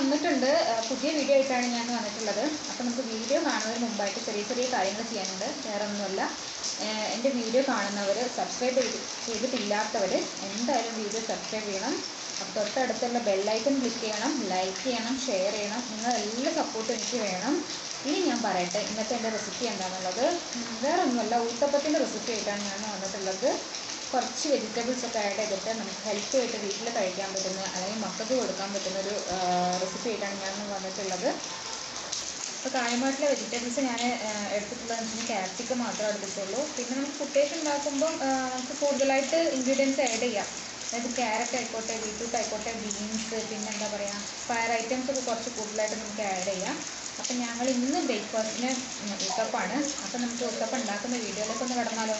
വന്നിട്ടുണ്ട് ആ, പുതിയ വീഡിയോ ആയിട്ടാണ് ഞാൻ വന്നിട്ടുള്ളത് അപ്പോൾ നമുക്ക് വീഡിയോ കാണുന്നതിന് മുമ്പായിട്ട് ചെറിയ ചെറിയ കാര്യങ്ങൾ ചെയ്യാനുണ്ട് വേറെ ഒന്നുമല്ല ഏഹ് എൻ്റെ വീഡിയോ കാണുന്നവർ സബ്സ്ക്രൈബ് ചെയ്ത് ചെയ്തിട്ടില്ലാത്തവർ എന്തായാലും വീഡിയോ സബ്സ്ക്രൈബ് ചെയ്യണം അപ്പോൾ തൊട്ടടുത്തുള്ള ബെല്ലൈക്കൺ ക്ലിക്ക് ചെയ്യണം ലൈക്ക് ചെയ്യണം ഷെയർ ചെയ്യണം നിങ്ങളെല്ലാം സപ്പോർട്ടും എനിക്ക് വേണം ഇനി ഞാൻ പറയട്ടെ ഇന്നത്തെ എൻ്റെ റെസിപ്പി എന്താണെന്നുള്ളത് ഉം, വേറെ ഒന്നുമല്ല ഊത്തപ്പത്തിൻ്റെ റെസിപ്പി ആയിട്ടാണ് ഞാൻ വന്നിട്ടുള്ളത് കുറച്ച് വെജിറ്റബിൾസ് ഒക്കെ ആഡ് ചെയ്തിട്ട് നമുക്ക് ഹെൽത്തി ആയിട്ട് വീട്ടിൽ കഴിക്കാൻ പറ്റുന്ന അല്ലെങ്കിൽ മക്കൾക്ക് കൊടുക്കാൻ പറ്റുന്ന ഒരു റെസിപ്പി ആയിട്ടാണ് ഞാൻ വന്നിട്ടുള്ളത് അപ്പോൾ കായമാട്ടിലെ വെജിറ്റബിൾസ് ഞാൻ എടുത്തിട്ടുള്ളതെന്ന് വെച്ചാൽ ക്യാപ്സിക്കം മാത്രമേ എടുത്തിട്ടുള്ളൂ പിന്നെ നമുക്ക് കുട്ടിയൊക്കെ ഉണ്ടാക്കുമ്പം ആ, നമുക്ക് കൂടുതലായിട്ട് ഇൻഗ്രീഡിയൻസ് ആഡ് ചെയ്യാം അതായത് ക്യാരറ്റ് ആയിക്കോട്ടെ ബീറ്റ്റൂട്ട് ആയിക്കോട്ടെ ബീൻസ് പിന്നെ എന്താ പറയുക ഫയർ ഐറ്റംസ് ഒക്കെ കുറച്ച് കൂടുതലായിട്ട് നമുക്ക് ആഡ് ചെയ്യാം അപ്പം ഞങ്ങൾ ഇന്ന് ബ്രേക്ക്ഫാസ്റ്റിന് ഉത്തപ്പാണ് അപ്പം നമുക്ക് ഉത്തപ്പം ഉണ്ടാക്കുന്ന വീഡിയോയിലേക്ക് ഒന്ന് കടന്നാലോ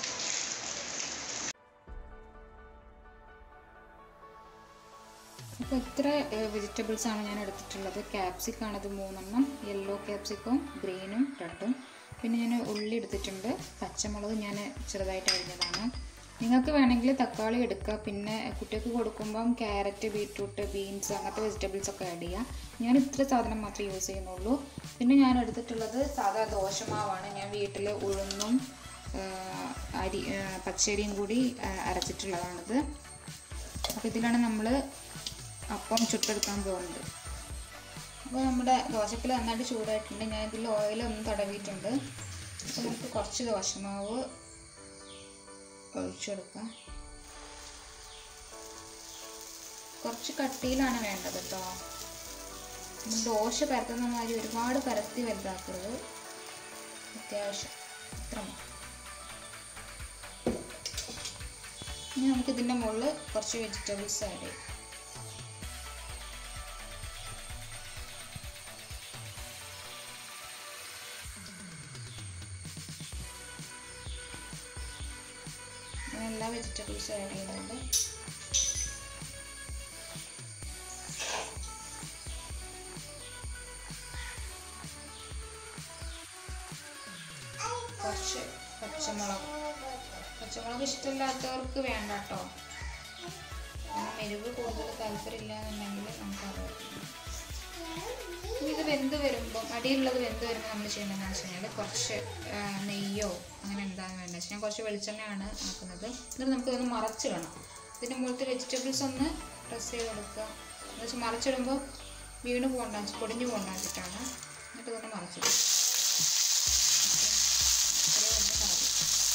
അപ്പോൾ ഇത്ര വെജിറ്റബിൾസ് ആണ് ഞാൻ എടുത്തിട്ടുള്ളത് ക്യാപ്സിക്കം ആണത് മൂന്നെണ്ണം യെല്ലോ ക്യാപ്സിക്കവും ഗ്രീനും റെഡും പിന്നെ ഞാൻ ഉള്ളി എടുത്തിട്ടുണ്ട് പച്ചമുളക് ഞാൻ ചെറുതായിട്ട് അരിഞ്ഞതാണ് നിങ്ങൾക്ക് വേണമെങ്കിൽ തക്കാളി എടുക്കുക പിന്നെ കുട്ടികൾക്ക് കൊടുക്കുമ്പം ക്യാരറ്റ് ബീറ്റ്റൂട്ട് ബീൻസ് അങ്ങനത്തെ വെജിറ്റബിൾസ് ഒക്കെ ആഡ് ചെയ്യാം ഞാൻ ഇത്ര സാധനം മാത്രമേ യൂസ് ചെയ്യുന്നുള്ളൂ പിന്നെ ഞാൻ എടുത്തിട്ടുള്ളത് സാധാ ദോശമാവാണ് ഞാൻ വീട്ടിൽ ഉഴുന്നും ആ, അരി ആ, പച്ചരിയും കൂടി ആ, അരച്ചിട്ടുള്ളതാണിത് അപ്പോൾ ഇതിലാണ് നമ്മൾ അപ്പം ചുട്ടെടുക്കാൻ പോകുന്നത് അപ്പോൾ നമ്മുടെ ദോശക്കൽ നന്നായിട്ട് ചൂടായിട്ടുണ്ട് ഞാൻ ഇതിൽ ഓയിൽ ഒന്ന് തടവിയിട്ടുണ്ട് അപ്പോൾ നമുക്ക് കുറച്ച് ദോശമാവ് ഒഴിച്ചെടുക്കാം കുറച്ച് കട്ടിയിലാണ് വേണ്ടത് കേട്ടോ നമ്മൾ ദോശ പരത്തുന്ന മാതിരി ഒരുപാട് പരത്തി വലുതാക്കരുത് അത്യാവശ്യം ഇത്ര മതി ഇനി നമുക്ക് ഇതിൻ്റെ മുകളിൽ കുറച്ച് വെജിറ്റബിൾസ് ആഡ് ചെയ്യാം ഞാൻ എല്ലാ വെജിറ്റബിൾസും ആഡ് ചെയ്യുന്നുണ്ട് കുറച്ച് പച്ചമുളക് പച്ചമുളക് ഇഷ്ടമില്ലാത്തവർക്ക് വേണ്ട കേട്ടോ അങ്ങനെ എരിവ് കൂടുതൽ താല്പര്യമില്ല എന്നുണ്ടെങ്കിൽ നമുക്ക് അത് പറ്റില്ല. ഇനി ഇത് വെന്ത് വരുമ്പോൾ അടിയിലുള്ളത് വെന്ത് വരുമ്പോൾ നമ്മൾ ചെയ്യേണ്ടതെന്ന് വെച്ച് കഴിഞ്ഞാൽ കുറച്ച് ആ, നെയ്യോ അങ്ങനെ എന്താണ് വേണ്ടത് വെച്ചാൽ ഞാൻ കുറച്ച് വെളിച്ചെണ്ണയാണ് ആക്കുന്നത് എന്നിട്ട് നമുക്ക് ഇതൊന്ന് മറച്ചിടണം ഇതിൻ്റെ മുകളിലത്തെ വെജിറ്റബിൾസ് ഒന്ന് പ്രസ് ചെയ്ത് കൊടുക്കുക എന്ന് വെച്ചാൽ മറച്ചിടുമ്പോൾ വീണ് പോകണ്ട പൊടിഞ്ഞു പോകണ്ട വെച്ചിട്ടാണ് എന്നിട്ട് ഇതൊന്ന് മറച്ചിടും ഇത്രയേ ഉള്ളൂ കാര്യം.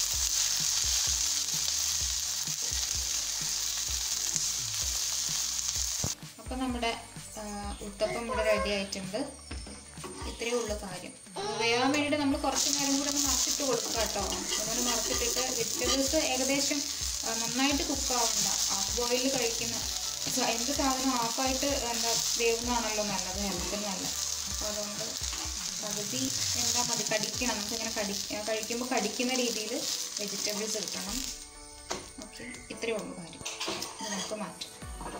അപ്പം നമ്മുടെ ആ, ഉത്തപ്പം ഇവിടെ റെഡി ആയിട്ടുണ്ട് ഇത്രയേ ഉള്ളൂ കാര്യം വേവാൻ വേണ്ടിയിട്ട് നമ്മൾ കുറച്ച് നേരം കൂടെ ഒന്ന് മറച്ചിട്ട് കൊടുക്കുക കേട്ടോ ഒന്നുകൂടി മറച്ചിട്ടിട്ട് വെജിറ്റബിൾസ് ഏകദേശം ആ, നന്നായിട്ട് കുക്കാവണ്ട ഹാഫ് ബോയിൽ കഴിക്കുന്ന സ- എന്ത് സാധനം ഹാഫായിട്ട് എന്താ വേവുന്നതാണല്ലോ നല്ലത് ഹെൽത്തിന് നല്ലത് അപ്പോൾ അതുകൊണ്ട് പകുതി എന്താ മതി കടിക്കണം നമുക്കിങ്ങനെ കടി കഴിക്കുമ്പോൾ കടിക്കുന്ന രീതിയിൽ വെജിറ്റബിൾസ് കിട്ടണം ഓക്കെ ഇത്രയേ ഉള്ളൂ കാര്യം ഇത് നമുക്ക് മാറ്റാം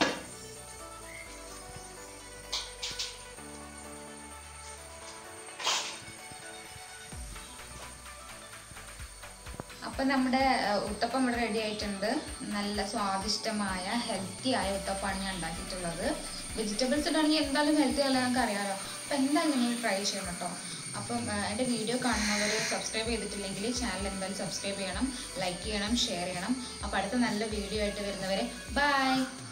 അപ്പം നമ്മുടെ അഹ്, ഉത്തപ്പം ഇവിടെ റെഡി ആയിട്ടുണ്ട് നല്ല സ്വാദിഷ്ടമായ ഹെൽത്തി ആയ ഉത്തപ്പമാണ് ഞാൻ ഉണ്ടാക്കിയിട്ടുള്ളത് വെജിറ്റബിൾസ് ഇട്ടാണെങ്കിൽ എന്തായാലും ഹെൽത്തി അല്ല ഞങ്ങൾക്ക് അറിയാമല്ലോ അപ്പം എന്തായാലും നിങ്ങൾ ട്രൈ ചെയ്യണം കേട്ടോ അപ്പം അഹ്, എൻ്റെ വീഡിയോ കാണുന്നവർ സബ്സ്ക്രൈബ് ചെയ്തിട്ടില്ലെങ്കിൽ ചാനൽ എന്തായാലും സബ്സ്ക്രൈബ് ചെയ്യണം ലൈക്ക് ചെയ്യണം ഷെയർ ചെയ്യണം അപ്പോൾ അടുത്ത നല്ല വീഡിയോ ആയിട്ട് വരുന്നവരെ ബൈ